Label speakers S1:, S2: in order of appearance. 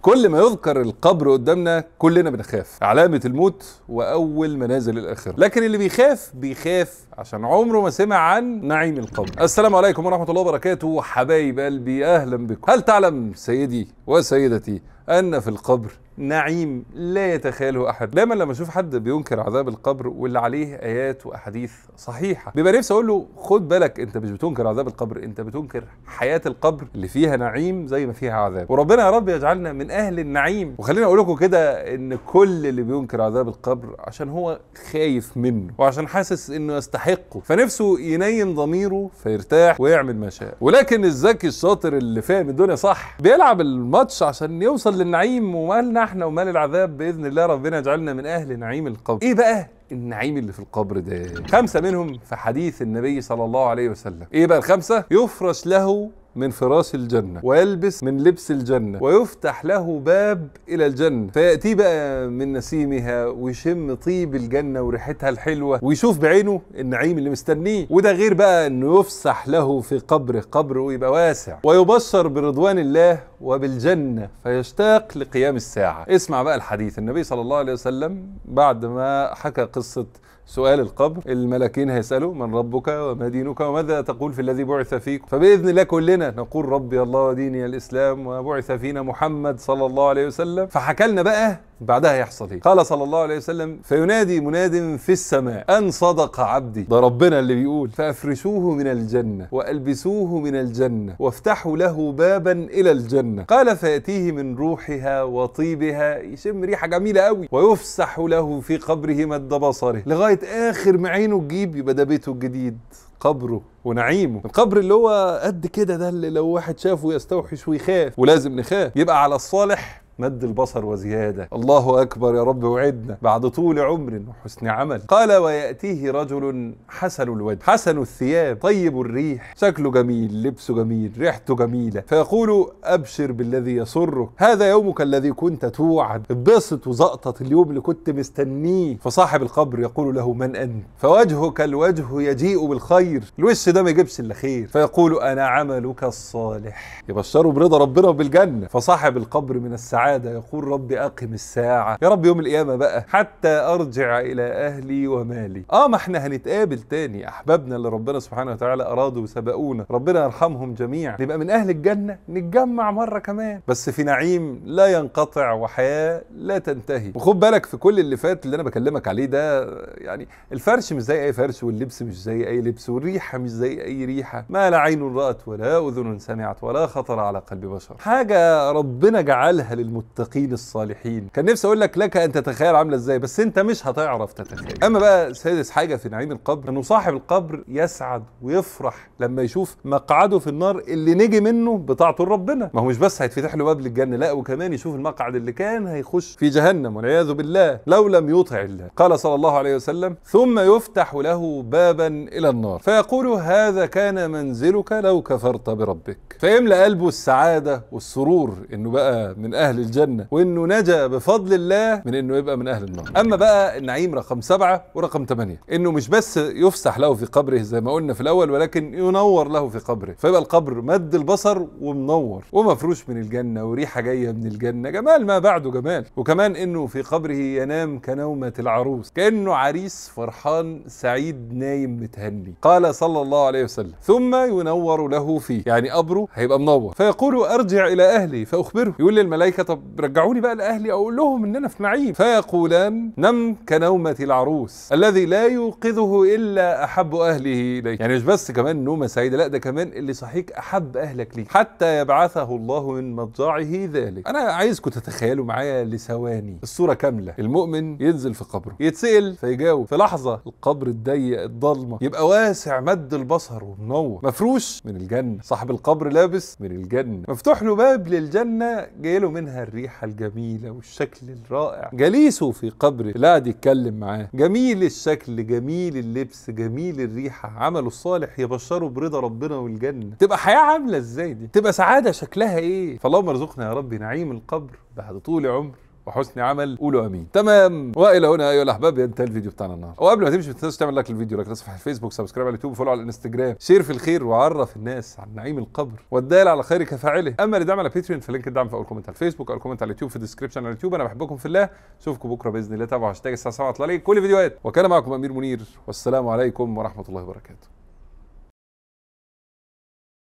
S1: كل ما يذكر القبر قدامنا كلنا بنخاف علامة الموت وأول منازل الآخرة لكن اللي بيخاف بيخاف عشان عمره ما سمع عن نعيم القبر السلام عليكم ورحمة الله وبركاته حبايب قلبي أهلا بكم هل تعلم سيدي وسيدتي أن في القبر نعيم لا يتخيله احد دايما لما اشوف حد بينكر عذاب القبر واللي عليه ايات واحاديث صحيحه بيبقى نفسي اقول له خد بالك انت مش بتنكر عذاب القبر انت بتنكر حياه القبر اللي فيها نعيم زي ما فيها عذاب وربنا يا رب يجعلنا من اهل النعيم وخليني اقول لكم كده ان كل اللي بينكر عذاب القبر عشان هو خايف منه وعشان حاسس انه يستحقه فنفسه ينيم ضميره فيرتاح ويعمل ما شاء ولكن الذكي الشاطر اللي فاهم الدنيا صح بيلعب الماتش عشان يوصل للنعيم ومالنا احنا ومال العذاب باذن الله ربنا يجعلنا من اهل نعيم القبر ايه بقى النعيم اللي في القبر ده خمسه منهم في حديث النبي صلى الله عليه وسلم ايه بقى الخمسه يفرش له من فراش الجنة ويلبس من لبس الجنة ويفتح له باب إلى الجنة فيأتي بقى من نسيمها ويشم طيب الجنة وريحتها الحلوة ويشوف بعينه النعيم اللي مستنيه وده غير بقى أنه يفسح له في قبره قبره يبقى واسع ويبشر برضوان الله وبالجنة فيشتاق لقيام الساعة اسمع بقى الحديث النبي صلى الله عليه وسلم بعد ما حكى قصة سؤال القبر الملكين هيسألوا من ربك وما دينك وماذا تقول في الذي بعث فيك فبإذن الله كلنا نقول ربي الله وديني الإسلام وبعث فينا محمد صلى الله عليه وسلم فحكى لنا بقى بعدها يحصل ايه قال صلى الله عليه وسلم فينادي مناد في السماء ان صدق عبدي ده ربنا اللي بيقول فافرشوه من الجنه والبسوه من الجنه وافتحوا له بابا الى الجنه قال فياتيه من روحها وطيبها يشم ريحه جميله قوي ويفسح له في قبره مد بصره لغايه اخر ما عينه تجيب يبقى ده بيته الجديد قبره ونعيمه القبر اللي هو قد كده ده اللي لو واحد شافه يستوحش ويخاف ولازم نخاف يبقى على الصالح مد البصر وزيادة الله أكبر يا رب وعدنا بعد طول عمر وحسن عمل قال ويأتيه رجل حسن الوجه حسن الثياب طيب الريح شكله جميل لبسه جميل ريحته جميلة فيقول أبشر بالذي يسرك هذا يومك الذي كنت توعد اتبسط وزقطط اليوم اللي كنت مستنيه فصاحب القبر يقول له من أنت فوجهك الوجه يجيء بالخير الوش ده ما يجيبش إلا خير فيقول أنا عملك الصالح يبشره برضا ربنا وبالجنة فصاحب القبر من السعادة السعادة يقول ربي أقم الساعة يا رب يوم القيامة بقى حتى أرجع إلى أهلي ومالي آه ما احنا هنتقابل تاني أحبابنا اللي ربنا سبحانه وتعالى أرادوا وسبقونا ربنا يرحمهم جميعا نبقى من أهل الجنة نتجمع مرة كمان بس في نعيم لا ينقطع وحياة لا تنتهي وخد بالك في كل اللي فات اللي أنا بكلمك عليه ده يعني الفرش مش زي أي فرش واللبس مش زي أي لبس والريحة مش زي أي ريحة ما لا عين رأت ولا أذن سمعت ولا خطر على قلب بشر حاجة ربنا جعلها للمتقين المتقين الصالحين كان نفسي اقول لك لك ان تتخيل عامله ازاي بس انت مش هتعرف تتخيل اما بقى سادس حاجه في نعيم القبر انه صاحب القبر يسعد ويفرح لما يشوف مقعده في النار اللي نجي منه بطاعته لربنا ما هو مش بس هيتفتح له باب للجنه لا وكمان يشوف المقعد اللي كان هيخش في جهنم والعياذ بالله لو لم يطع الله قال صلى الله عليه وسلم ثم يفتح له بابا الى النار فيقول هذا كان منزلك لو كفرت بربك فيملا قلبه السعاده والسرور انه بقى من اهل الجنه وانه نجا بفضل الله من انه يبقى من اهل النار اما بقى النعيم رقم سبعة ورقم ثمانية انه مش بس يفسح له في قبره زي ما قلنا في الاول ولكن ينور له في قبره فيبقى القبر مد البصر ومنور ومفروش من الجنه وريحه جايه من الجنه جمال ما بعده جمال وكمان انه في قبره ينام كنومه العروس كانه عريس فرحان سعيد نايم متهني قال صلى الله عليه وسلم ثم ينور له فيه يعني قبره هيبقى منور فيقول ارجع الى اهلي فاخبره يقول للملائكه طب رجعوني بقى لاهلي اقول لهم اننا في نعيم فيقولان نم كنومه العروس الذي لا يوقظه الا احب اهله اليه يعني مش بس كمان نومه سعيده لا ده كمان اللي صحيك احب اهلك ليك حتى يبعثه الله من مضجعه ذلك انا عايزكم تتخيلوا معايا لثواني الصوره كامله المؤمن ينزل في قبره يتسال فيجاوب في لحظه القبر الضيق الضلمه يبقى واسع مد البصر ومنور مفروش من الجنه صاحب القبر لابس من الجنه مفتوح له باب للجنه جاي له منها الريحه الجميله والشكل الرائع جليسه في قبره اللي قاعد يتكلم معاه جميل الشكل جميل اللبس جميل الريحه عمله الصالح يبشره برضا ربنا والجنه تبقى حياه عامله ازاي دي تبقى سعاده شكلها ايه فاللهم ارزقنا يا رب نعيم القبر بعد طول عمر وحسن عمل قولوا امين تمام والى هنا ايها الاحباب ينتهي الفيديو بتاعنا النهارده وقبل ما تمشي ما تنساش تعمل لايك للفيديو لايك صفحه الفيسبوك سبسكرايب على اليوتيوب فولو على الانستجرام شير في الخير وعرف الناس عن نعيم القبر والدال على خير كفاعله اما لدعم على باتريون فلينك الدعم في اول كومنت على الفيسبوك او الكومنت على اليوتيوب في الديسكربشن على اليوتيوب انا بحبكم في الله اشوفكم بكره باذن الله تابعوا هاشتاج الساعه 7 اطلع لي كل الفيديوهات وكان معكم امير منير والسلام عليكم ورحمه الله وبركاته